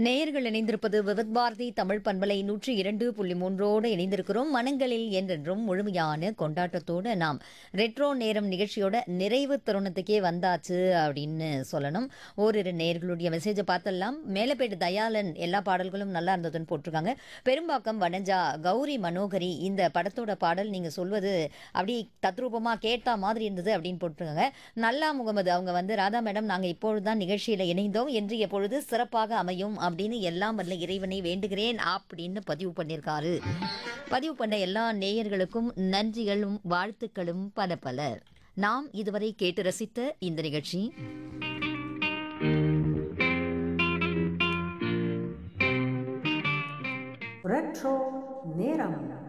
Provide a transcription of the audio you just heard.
நேயர்கள் இணைந்திருப்பது விவத் பாரதி தமிழ் பண்பலை நூற்றி இரண்டு புள்ளி மூன்றோடு இணைந்திருக்கிறோம் மனங்களில் என்றென்றும் முழுமையான கொண்டாட்டத்தோடு நாம் ரெட்ரோ நேரம் நிகழ்ச்சியோட நிறைவு தருணத்துக்கே வந்தாச்சு அப்படின்னு சொல்லணும் ஓரிரு நேயர்களுடைய மெசேஜை பார்த்தெல்லாம் மேலப்பேட்டு தயாளன் எல்லா பாடல்களும் நல்லா இருந்ததுன்னு போட்டிருக்காங்க பெரும்பாக்கம் வனஜா கௌரி மனோகரி இந்த படத்தோட பாடல் நீங்க சொல்வது அப்படி தத்ரூபமா கேட்டா மாதிரி இருந்தது அப்படின்னு போட்டிருக்காங்க நல்லா முகமது அவங்க வந்து ராதா மேடம் நாங்க இப்பொழுதுதான் நிகழ்ச்சியில இணைந்தோம் என்று எப்பொழுது சிறப்பாக அமையும் அப்படின்னு எல்லாம் வல்ல இறைவனை வேண்டுகிறேன் அப்படின்னு பதிவு பண்ணியிருக்காரு பதிவு பண்ண எல்லா நேயர்களுக்கும் நன்றிகளும் வாழ்த்துக்களும் பல பல நாம் இதுவரை கேட்டு ரசித்த இந்த நிகழ்ச்சி ரெட்ரோ நேரம்